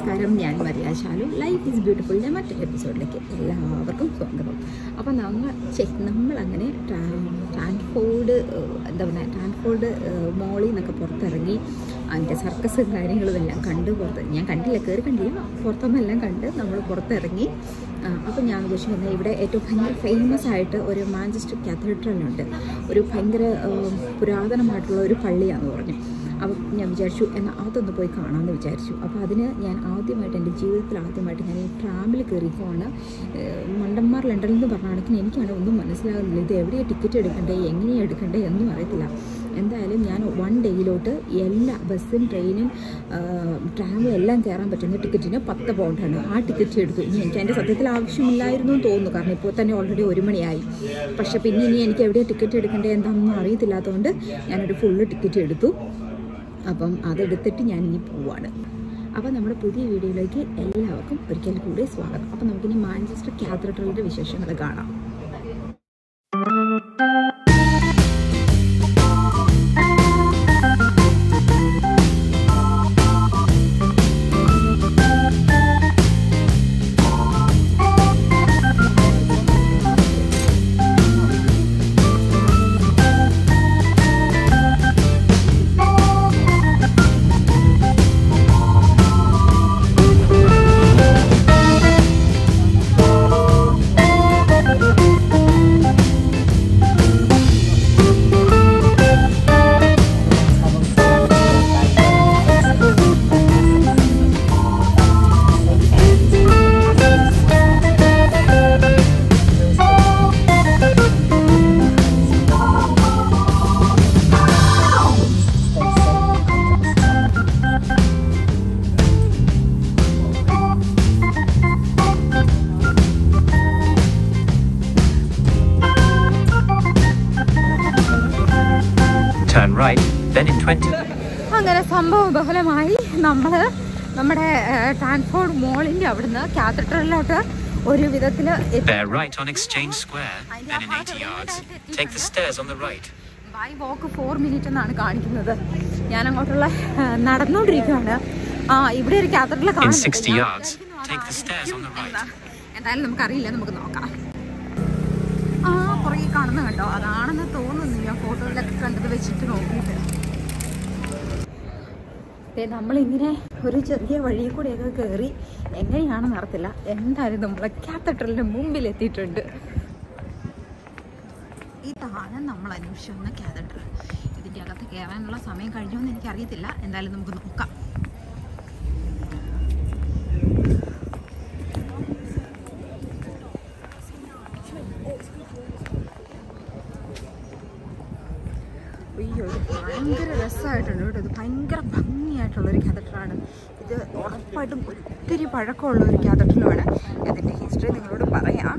നമസ്കാരം ഞാൻ മര്യാശാലു life is ബ്യൂട്ടിഫുളിൻ്റെ മറ്റൊരു എപ്പിസോഡിലേക്ക് എല്ലാവർക്കും സ്വാഗതം അപ്പോൾ നമ്മൾ ചെ നമ്മളങ്ങനെ ട്രാൻസ്പോർഡ് എന്താ പറയുക ട്രാൻസ്പോർഡ് മോളിൽ നിന്നൊക്കെ പുറത്തിറങ്ങി അതിൻ്റെ സർക്കസും കാര്യങ്ങളും എല്ലാം കണ്ട് പുറത്ത് ഞാൻ കണ്ടില്ല കയറി കണ്ടില്ല പുറത്തുനിന്നെല്ലാം കണ്ട് നമ്മൾ പുറത്തിറങ്ങി അപ്പോൾ ഞാൻ വിചാരിച്ചു എന്നാൽ ഇവിടെ ഏറ്റവും ഭയങ്കര ഫേമസ് ആയിട്ട് ഒരു മാഞ്ചസ്റ്റർ കാത്തഡ്രലുണ്ട് ഒരു ഭയങ്കര ആ, പുരാതനമായിട്ടുള്ള ഒരു പള്ളിയാണെന്ന് പറഞ്ഞു അപ്പം ഞാൻ വിചാരിച്ചു എന്നാൽ അതൊന്ന് പോയി കാണാമെന്ന് വിചാരിച്ചു അപ്പോൾ അതിന് ഞാൻ ആദ്യമായിട്ട് എൻ്റെ ജീവിതത്തിൽ ആദ്യമായിട്ട് ഞാൻ ഈ ട്രാമിൽ കയറിക്കുവാണ് മണ്ടന്മാർ ലണ്ടനിൽ നിന്ന് പറഞ്ഞാണെങ്കിൽ എനിക്കാണ് ഒന്നും മനസ്സിലാകുന്നില്ല ഇത് എവിടെയാണ് ടിക്കറ്റ് എടുക്കണ്ടേ എങ്ങനെയാണ് എടുക്കണ്ടേ എന്നും അറിയത്തില്ല എന്തായാലും ഞാൻ വൺ ഡേയിലോട്ട് എല്ലാ ബസ്സും ട്രെയിനും ട്രാമും എല്ലാം കയറാൻ പറ്റുന്ന ടിക്കറ്റിന് പത്ത് പൗണ്ടാണ് ആ ടിക്കറ്റ് എടുത്തു ഇനി എനിക്ക് അതിൻ്റെ സത്യത്തിൽ ആവശ്യമില്ലായിരുന്നു എന്ന് തോന്നുന്നു കാരണം ഇപ്പോൾ തന്നെ ഓൾറെഡി ഒരു മണിയായി പക്ഷേ പിന്നെ ഇനി എനിക്ക് എവിടെയാണ് ടിക്കറ്റ് എടുക്കേണ്ടത് എന്താണെന്നൊന്നും അറിയത്തില്ലാത്തതുകൊണ്ട് ഞാനൊരു ഫുള്ള് ടിക്കറ്റ് എടുത്തു അപ്പം അതെടുത്തിട്ട് ഞാൻ ഇനി പോവാണ് അപ്പോൾ നമ്മുടെ പുതിയ വീഡിയോയിലേക്ക് എല്ലാവർക്കും ഒരിക്കൽ കൂടി സ്വാഗതം അപ്പോൾ നമുക്കിനി മാഞ്ചസ്റ്റർ കാത്തഡ്രലിൻ്റെ വിശേഷങ്ങൾ കാണാം Turn right, then in 20. അങ്ങനെ സംഭവ ബഹുലമായി നമ്മൾ നമ്മുടെ ട്രാൻസ്പോർട്ട് മോളിൻ്റെ അവിടുന്ന് കാത്തഡ്രലിലോട്ട് ഒരു വിധത്തിൽ Bear right on Exchange Square, then in 80 yards. Take the stairs on the right. By walk four minute എന്നാണ് കാണിക്കുന്നത് ഞാൻ അങ്ങോട്ടുള്ള ആ, നടന്നുകൊണ്ടിരിക്കുകയാണ് ആ ഇവിടെ ഒരു cathedral In 60 yards, take the stairs on the right. എന്തായാലും നമുക്കറിയില്ല നമുക്ക് നോക്കാം ആ പുറകെ കാണുന്ന കണ്ടോ അതാണെന്ന് തോന്നുന്നു ഞാൻ ഫോട്ടോയിലൊക്കെ കണ്ടത് വെച്ചിട്ട് നോക്കിയിട്ട് ദേ നമ്മളിങ്ങനെ ഒരു ചെറിയ വഴി കൂടെയൊക്കെ കയറി എങ്ങനെയാണെന്ന് അറിയത്തില്ല എന്തായാലും നമ്മളെ കാത്തഡ്രലിൻ്റെ മുമ്പിൽ എത്തിയിട്ടുണ്ട് ഇതാണ് നമ്മൾ അന്വേഷിച്ചു വന്ന കാത്തഡ്രൽ ഇതിൻ്റെ അകത്ത് കയറാനുള്ള സമയം കഴിഞ്ഞോ എന്ന് എനിക്കറിയത്തില്ല എന്തായാലും നമുക്ക് നോക്കാം അയ്യോ ഇത് ഭയങ്കര രസമായിട്ടുണ്ട് കേട്ടോ ഇത് ഭയങ്കര ഭംഗിയായിട്ടുള്ള ഒരു കാതട്രാണ് ഇത് ഉറപ്പായിട്ടും ഒത്തിരി പഴക്കമുള്ള ഒരു കാതട്രലുമാണ് ഇതിൻ്റെ ഹിസ്റ്ററി നിങ്ങളോട് പറയാം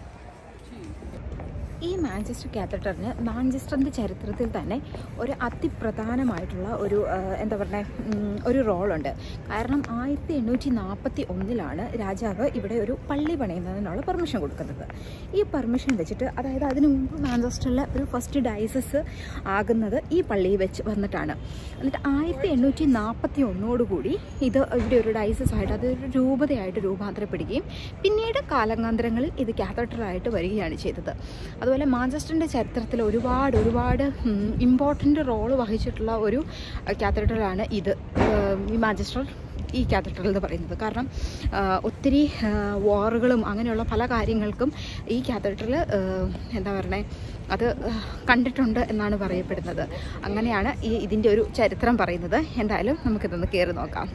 ഈ മാഞ്ചസ്റ്റർ കാത്തഡറിന് മാഞ്ചസ്റ്ററിൻ്റെ ചരിത്രത്തിൽ തന്നെ ഒരു അതിപ്രധാനമായിട്ടുള്ള ഒരു ആ, എന്താ പറയുക ഒരു റോളുണ്ട് കാരണം ആയിരത്തി എണ്ണൂറ്റി നാൽപ്പത്തി ഒന്നിലാണ് രാജാവ് ഇവിടെ ഒരു പള്ളി പണിയുന്നതിനുള്ള പെർമിഷൻ കൊടുക്കുന്നത് ഈ പെർമിഷൻ വെച്ചിട്ട് അതായത് അതിനു മുമ്പ് മാഞ്ചസ്റ്ററിലെ ഒരു ഫസ്റ്റ് ഡൈസസ് ആകുന്നത് ഈ പള്ളിയിൽ വെച്ച് വന്നിട്ടാണ് എന്നിട്ട് ആയിരത്തി എണ്ണൂറ്റി നാൽപ്പത്തി ഒന്നോടുകൂടി ഇത് ഇവിടെ ഒരു ഡൈസസ് ആയിട്ട് അതൊരു രൂപതയായിട്ട് രൂപാന്തരപ്പെടുകയും പിന്നീട് കാലങ്ങാന്തരങ്ങളിൽ ഇത് കാത്തഡ്രലായിട്ട് വരികയാണ് ചെയ്തത് അതുപോലെ മാഞ്ചസ്റ്ററിൻ്റെ ചരിത്രത്തിൽ ഒരുപാട് ഒരുപാട് ഇമ്പോർട്ടൻ്റ് റോള് വഹിച്ചിട്ടുള്ള ഒരു കാത്തഡ്രലാണ് ഇത് ഏഹ് ഈ മാഞ്ചസ്റ്റർ ഈ കാത്തഡ്രൽ എന്ന് പറയുന്നത് കാരണം ആ, ഒത്തിരി വാറുകളും അങ്ങനെയുള്ള പല കാര്യങ്ങൾക്കും ഈ കാത്തഡ്രൽ എന്താ പറയണേ അത് ആ, കണ്ടിട്ടുണ്ട് എന്നാണ് പറയപ്പെടുന്നത് അങ്ങനെയാണ് ഈ ഇതിൻ്റെ ഒരു ചരിത്രം പറയുന്നത് എന്തായാലും നമുക്കിതൊന്ന് കയറി നോക്കാം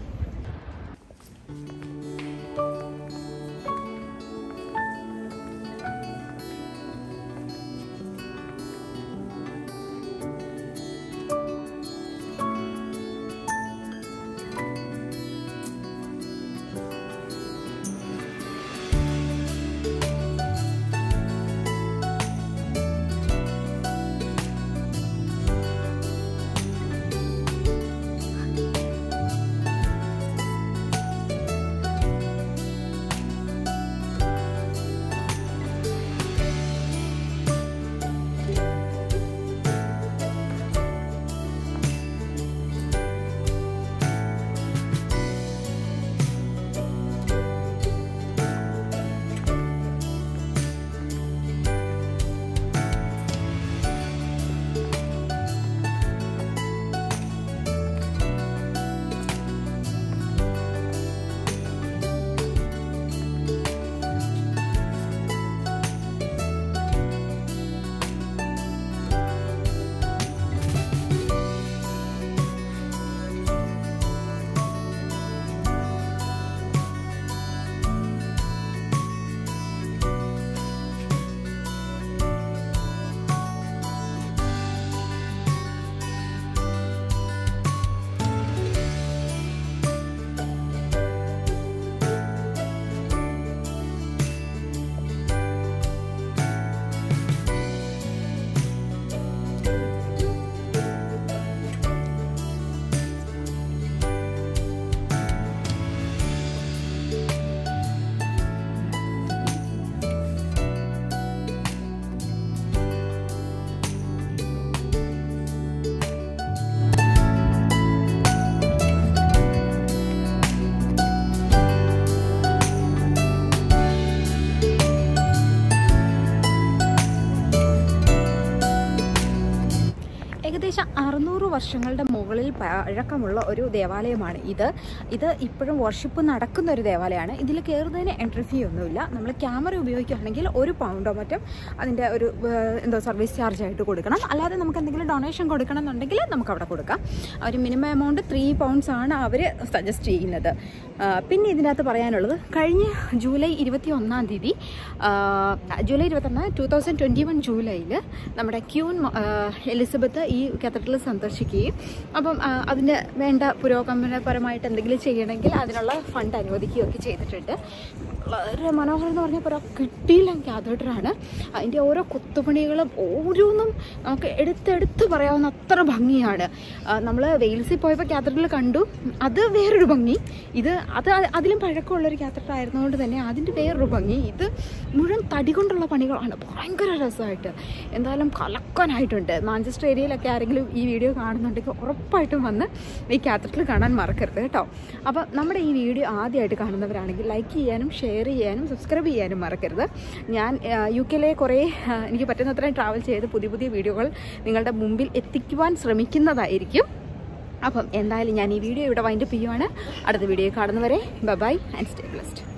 വർഷങ്ങളുടെ മുകളിൽ പഴക്കമുള്ള ഒരു ദേവാലയമാണ് ഇത് ഇത് ഇപ്പോഴും വർഷിപ്പ് നടക്കുന്ന ഒരു ദേവാലയമാണ് ഇതിൽ കയറുന്നതിന് എൻട്രി ഫീ ഒന്നുമില്ല നമ്മൾ ക്യാമറ ഉപയോഗിക്കുകയാണെങ്കിൽ ഒരു പൗണ്ടോ മറ്റും അതിൻ്റെ ഒരു ഏഹ്, എന്തോ സർവീസ് ചാർജ് ആയിട്ട് കൊടുക്കണം അല്ലാതെ നമുക്ക് എന്തെങ്കിലും ഡൊണേഷൻ കൊടുക്കണം എന്നുണ്ടെങ്കിൽ നമുക്ക് അവിടെ കൊടുക്കാം ഒരു മിനിമം എമൗണ്ട് ത്രീ പൗണ്ട്സ് ആണ് അവർ സജസ്റ്റ് ചെയ്യുന്നത് ആ, പിന്നെ ഇതിനകത്ത് പറയാനുള്ളത് കഴിഞ്ഞ ജൂലൈ ഇരുപത്തി ഒന്നാം തീയതി ആ, ജൂലൈ ഇരുപത്തൊന്ന് ടൂ തൗസൻഡ് ട്വൻറ്റി വൺ ജൂലൈയിൽ നമ്മുടെ ക്യൂൻ മ- ആ, എലിസബത്ത് ഈ കത്തഡ്രൽ സന്ദർശിക്കുകയും അപ്പം ആ, അതിന് വേണ്ട പുരോഗമനപരമായിട്ട് എന്തെങ്കിലും ചെയ്യണമെങ്കിൽ അതിനുള്ള ഫണ്ട് അനുവദിക്കുകയൊക്കെ ചെയ്തിട്ടുണ്ട് വളരെ മനോഹരം എന്ന് പറഞ്ഞാൽ പറയാം കിട്ടിയില്ല കാതഡ്രാണ് അതിൻ്റെ ഓരോ കൊത്തുപണികളും ഓരോന്നും നമുക്ക് എടുത്തെടുത്ത് പറയാവുന്ന അത്ര ഭംഗിയാണ് നമ്മൾ വെയിൽസിൽ പോയപ്പോൾ കാത്തഡ്രൽ കണ്ടു അത് വേറൊരു ഭംഗി ഇത് അത് അതിലും പഴക്കമുള്ളൊരു കാത്തഡ്രൽ ആയിരുന്നതുകൊണ്ട് തന്നെ അതിൻ്റെ വേറൊരു ഭംഗി ഇത് മുഴുവൻ തടി കൊണ്ടുള്ള പണികളാണ് ഭയങ്കര രസമായിട്ട് എന്തായാലും കലക്കനായിട്ടുണ്ട് മാഞ്ചസ്റ്റർ ഏരിയയിലൊക്കെ ആരെങ്കിലും ഈ വീഡിയോ കാണുന്നുണ്ടെങ്കിൽ ഉറപ്പായിട്ടും വന്ന് ഈ കാത്തഡ്രൽ കാണാൻ മറക്കരുത് കേട്ടോ അപ്പോൾ നമ്മുടെ ഈ വീഡിയോ ആദ്യമായിട്ട് കാണുന്നവരാണെങ്കിൽ ലൈക്ക് ചെയ്യാനും ഷെയർ ചെയ്യാനും സബ്സ്ക്രൈബ് ചെയ്യാനും മറക്കരുത് ഞാൻ യു കെയിലെ കുറേ ആ, എനിക്ക് പറ്റുന്നത്രയും ട്രാവൽ ചെയ്ത് പുതിയ പുതിയ വീഡിയോകൾ നിങ്ങളുടെ മുമ്പിൽ എത്തിക്കുവാൻ ശ്രമിക്കുന്നതായിരിക്കും അപ്പം എന്തായാലും ഞാൻ ഈ വീഡിയോ ഇവിടെ വൈൻഡപ്പ് ചെയ്യുവാണ് അടുത്ത വീഡിയോ കാണുന്നവരെ ബൈ ആൻഡ് സ്റ്റേ ബ്ലസ്ഡ്